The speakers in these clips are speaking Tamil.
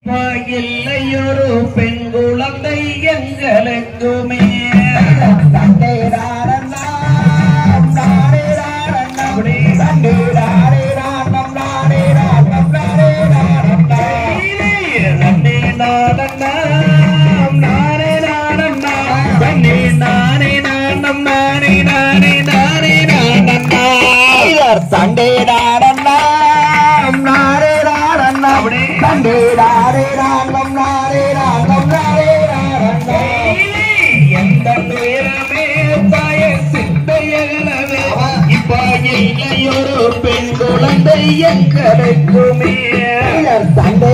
இல்லையொரு பெண் குழந்தை எங்களுக்குமே நன்னே நாடன்னாம், நானே நாடன்னாம், தன்னே நானே நாடம், நானே நானே நானே நாடன்னாம். சண்டே நாடண்ணாம் நாரே நாடண்ணா அப்படி. சண்டே நாரே நாடம் நாரே நாடம் நாரே நாடண்ணா எந்த நேரமே தாய சிந்தையகலவே இப்ப இல்லையொரு பெண் குழந்தை எங்களுக்குமே சண்டே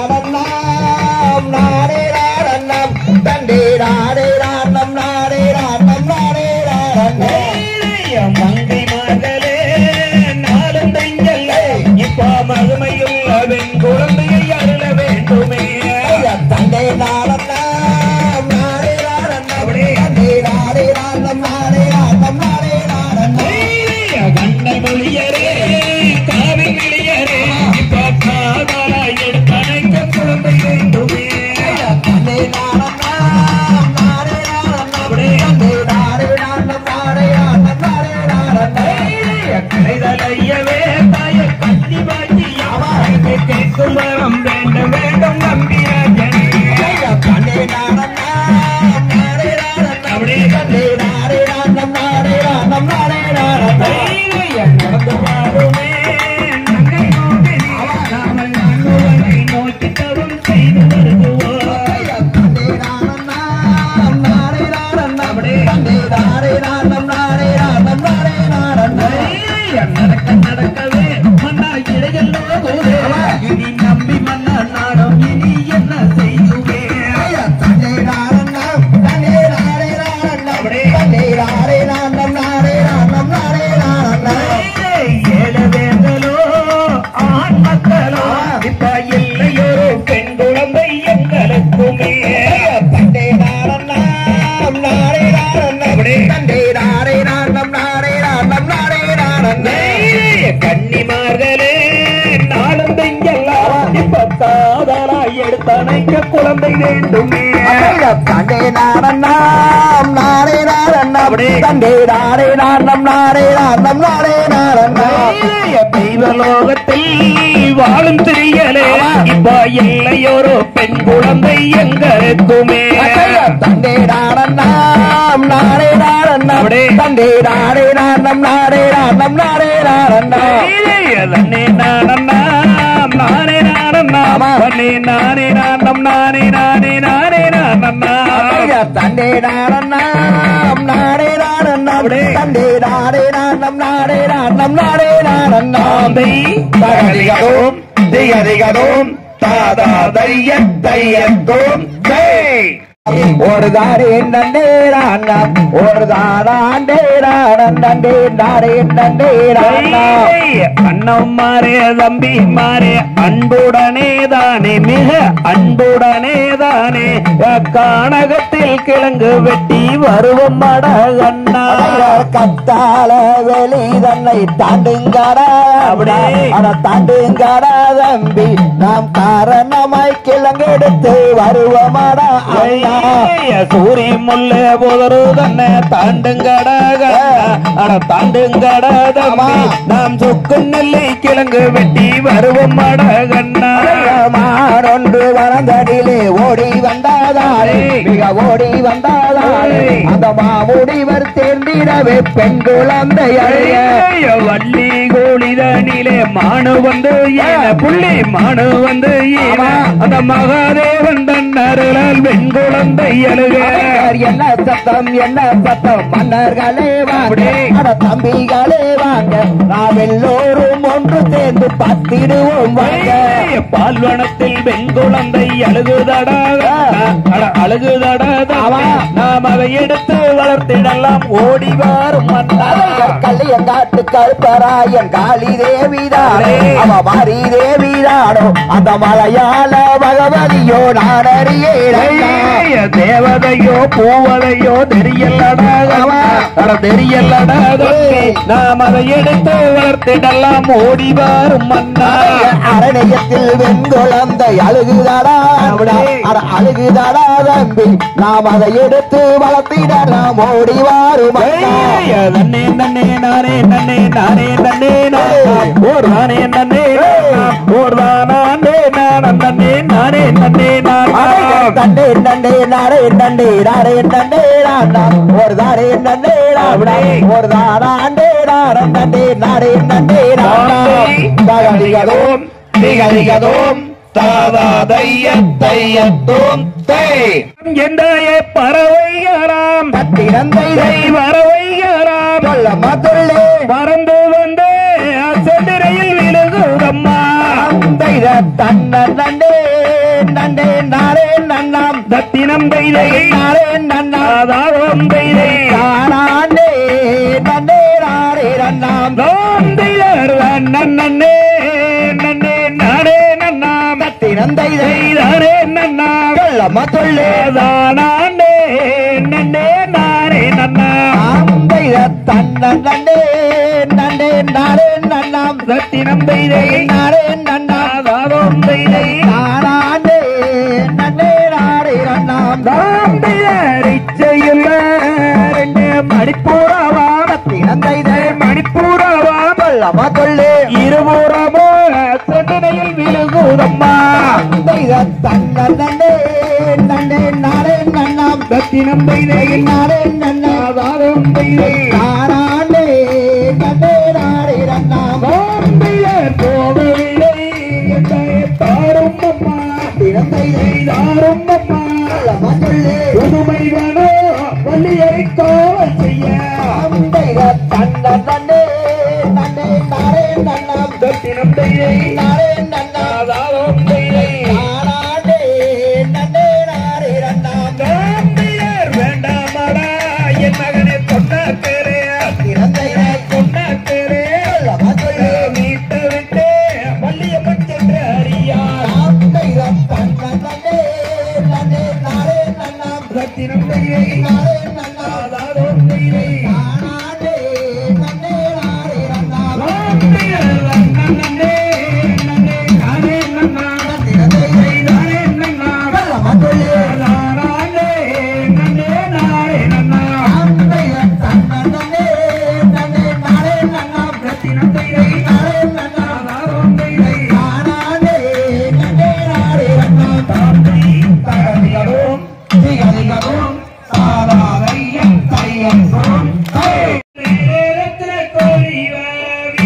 நாடண்ணாம் நாரே நாடண்ணாம் சண்டே நாரே நாடம் நாரே நாடம் நாரே நாடண்ணா மங்கை மகளே நாளும் நெஞ்சல்ல இப்ப மகிமையுள்ள பெண் குழந்தையை அருள வேண்டுமே சண்டே நாடண்ணாம் நாரே நாடண்ணாம் சண்டே நாரே நாடம் நாரே நாடம் நாரே நாடண்ணா கண்ணை மொழியரே காவி மிளியரே இப்ப காதலா எடுத்தனைக்க குழந்தை வேண்டுமே தண்டே நாடண்ணாம் நாரே நாடண்ணாம் தண்டே நாரே நாடம் நாரே நாடம் நாரே நாடண்ணா கலைதலையவே தாய கத்தி பாட்டியாவா கேட்கும் வரம் வேண்டும் வேண்டும் நம்பிராஜனே தண்டே நாடண்ணாம் நாரே நாடண்ணாம் தண்டே நாரே நாடம் நாரே நாடம் நாரே நாடண்ணா நடந்து பாடுமே நங்கை நோக்கினி நாமல் நான்முகனை நோக்கி தரும் செய்து வருவோம் தண்டே நாடண்ணாம் நாரே நாடண்ணாம் தண்டே நாரே நாடம் நாரே நாடம் நாரே நாடண்ணா நடக்க நடக்கவே மன்னா இடையல்லோ போதே இனி நம்பி மன்னா நாடும் இனி என்ன செய்யுவே தண்டே நாடண்ணாம் தண்டே நாரே நாடண்ணாம் தண்டே நாரே நாடம் நாரே நாடம் நாரே நாடண்ணா ஏழு வேந்தலோ ஆண் மக்களோ இப்ப இல்லையொரு பெண் குழந்தை எங்களுக்குமே தண்டே நாடண்ணாம் நாரே நாடண்ணாம் தண்டே நாரே நாடம் நாரே நாடம் நாரே நாடண்ணா கன்னிமார்களே நாளும் தெங்கெல்லாம் இப்ப காதலா எடுத்தணைக்க குழந்தை வேண்டுமே தண்டே நாடண்ணாம் நாரே நாடண்ணாம் தண்டே நாரே நாடம் நாரே நாடம் நாரே நாடண்ணா தெய்வலோகத்தில் வாழும் திரியலே இப்ப இல்லையொரு பெண் குழந்தை எங்களுக்குமே தண்டே நாடண்ணாம் நாரே நாடண்ணாம் தண்டே நாரே நாடம் நாரே நாடம் நாரே நாடண்ணா தன்னே நானண்ணாம் நானே நானண்ணாம் தன்னே நானே நானம் நானே நானே நானே நானண்ணா தண்டே நாடண்ணாம் நாரே நாடண்ணாம் தண்டே நாரே நாடம் நாரே நாடம் நாரே நாடண்ணாம் தகதிகதோம் திகதிகதோம் தாதா தைய தையத்தோம் ஜெய் ஒரு தாரே நண்டே ராண்ணாம் ஒரு தாராண்டே ராணம் நண்டே நாரே நண்டே ராண்ணாம் அண்ணம் மாறே தம்பி மாறே அன்புடனே தானே மிக அன்புடனே தானே கானகத்தில் கிழங்கு வெட்டி வருவோம் மட அண்ணா கத்தால வெளி தன்னை தாண்டுங்கடா அப்படி. அட தாண்டுங்கடா தம்பி நாம் காரணமாய் கிழங்கெடுத்து வருவோமாடா ஐயா சூரி முல்ல போதரு தன்னை தாண்டுங்கடக அட தாண்டுங்கட தம்பி நாம் சொக்கு நெல்லை கிழங்கு வெட்டி வருவோம் மடகண்ணா மாடொன்று வளர்ந்தடிலே ஓடி வந்தாதாரே மிக ஓடி வந்தாதாரே அந்த மாமுடிவர் தேர்ந்திடவே பெண் குழந்தை அழைய வள்ளி கோழிதனிலே மானு வந்து ஏன புள்ளி மானு வந்து ஏன அந்த மகாதேவன் தன் அருளால் வெண் குழந்தை அழுக என்ன சத்தம் என்ன சத்தம் மன்னர்களே வாங்க அட தம்பிகளே வாங்க நாம் எல்லோரும் ஒன்று சேர்ந்து பத்திடுவோம் வாங்க பால்வனத்தில் வெண் குழந்தை அழுகுதடாக அட அழுகுதடாதாவா நாம் அதை எடுத்து வளர்த்திடலாம் ஓடி வரும் மன்னா கல்லியங்காட்டு கருப்பராயன் காளி தேவிதானே அவ மாரி தேவிதானோ அந்த மலையாள பகவதியோ நாடக சுந்தரியே ஐய, தேவதையோ பூவதையோ தெரியலடா ஆமா. அட தெரியலடா தம்பி. நாம் அதை எடுத்து வளர்த்திடலாம் ஓடி வரும் மன்னா அரணையத்தில் வெண்குழந்தை அழுகுதாடா அட அழுகுதாடா தம்பி நாம் அதை எடுத்து வளர்த்திடலாம் ஓடி வாரும் ஐய, நன்னே நன்னே நானே நன்னே நானே நன்னே நான் ஓர் நானே நன்னே நான் ஓர் தானே நான் நன்னே நானே நன்னே நான் தண்டே நண்டே நாடே நண்டே நாடே நண்டே நான் ஒரு தாடே நண்டே நாடா ஒரு தாடாண்டே நாடம் நண்டே நாடே நண்டே தகதிகதோம் திகதிகதோம் தாதா தைய தையத்தோம் தை எந்தாய பறவைகளாம் திறந்தை தை பறவைகளாம் சொல்ல மதுள்ளே பறந்து வந்து செந்திரையில் விழுகுதம்மா தன்ன நண்டே நண்டே நாடே நன்னாம் தத்தினம் தைதை நாடே நன்னா தாதாதோம் தைதை காணாண்டே நண்டே நாடே நன்னாம் தோம் தைதர் நன்னே நன்னே நாடே நன்னாம் திறந்தை தைதானே நன்னாம் சொல்ல மதுள்ளே தானாண்டே நன்னே நானே நன்னா தன்ன நண்டே நண்டே நாடே நன்னாம் தத்தினம் தைதை நாடே நன்னா தாதாதோம் தைதை நாடாண்டே நண்டே நாடே நன்னாம் தாம் தைதர் இச்சையுள்ள ரெண்டு மணிப்பூராவாம் திறந்தை மணிப்பூராவாம் சொல்ல மதுள்ளே இருபுறமோ செந்தனையில் விழுகுதம்மா தன்ன நண்டே நண்டே நாடே நன்னாம் தத்தினம் தைதை நாடே நன்னா தாதாதோம் தைதை நாடாண்டே நண்டே நாடே நன்னாம் பாம்பையர் போகவில்லை என்னை தாரும் அம்மா திறந்தை தாரும் அம்மா சொல்ல மதுள்ளே புதுமை வேணோ வள்ளியை காவல் செய்ய தன்ன நண்டே நண்டே நாடே நன்னாம் தத்தினம் தைதை நாடே நன்னா தாதாதோம் தைதை நாடாண்டே நண்டே நாடே நன்னாம் பாம்பையர் வேண்டாமடா என் மகனை பொன்னாக்கிறே திறந்தை பொன்னாக்கிறே சொல்ல மதுள்ளே மீட்டு விட்டு வள்ளியம்மன் சென்று அறியார் ரத்தினம் தையை தாதாதோம் தைதை பாம்பையர் நன்னே நன்னே நானே நன்னா தைதானே நன்னா தாரானே நன்னே நானே நன்னா ரத்தினம் தைதை தாதாதோம் தைதை தாந்தை தகதிகதோம் திகதிகதோம் தாதாதையம் தையத்தோம் தை நேரத்திலே கோரி வாவி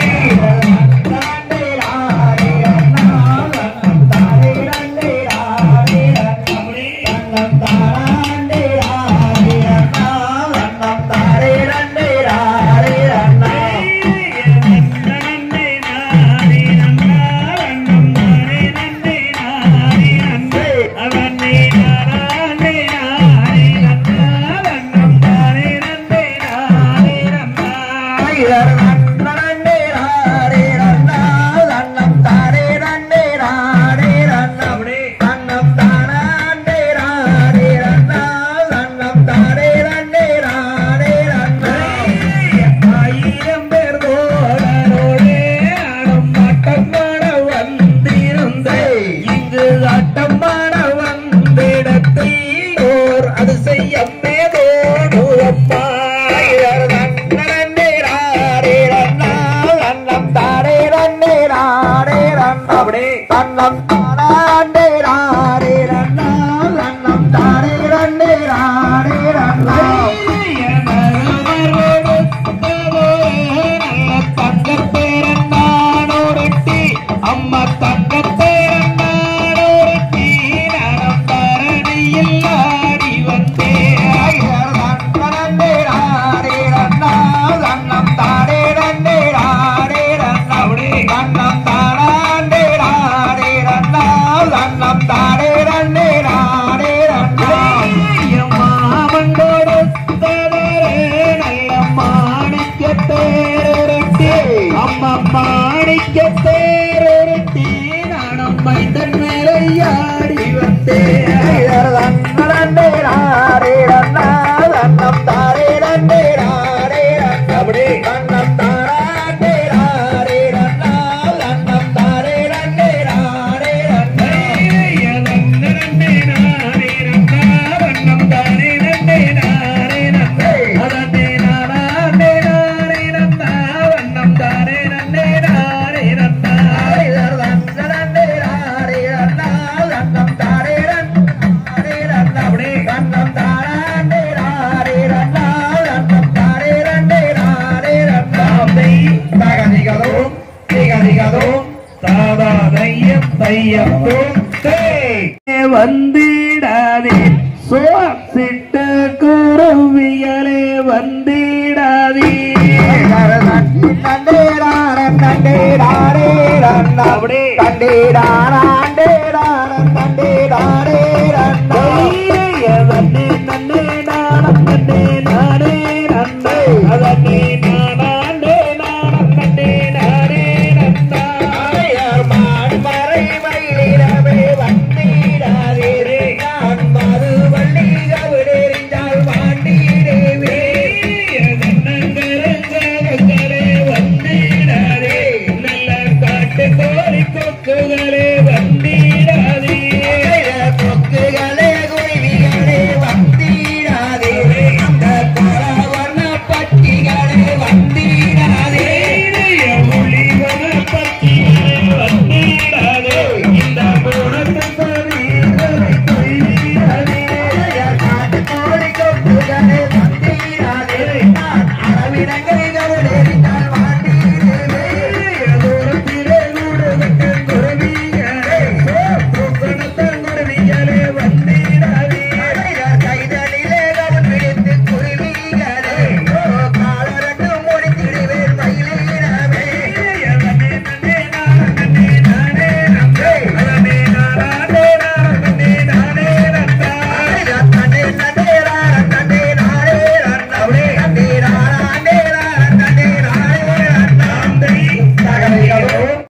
ஆயிரம் பேர் தோழரோடே ஆடம்பாட்டமான வந்திருந்த இங்கு ஆட்டமான வந்திடத்தை ஓர் அது செய்யம் மேதோடு அப்பா அப்படி அன்னம் தானே ராரே ரண்ணா அன்னம் தானே ரண்ணே ராரே ரண்ணா அம்மா தங்கத்தேரண்ணாடோரட்டி நடம் தரணியில் ஆடி வந்தேன் மாமண்டோடு நல்ல மாணிக்க தேரட்டி அம்மா மாணிக்க தேரட்டி நானும் மைந்தன் மேலையாடி வந்தேன் வந்து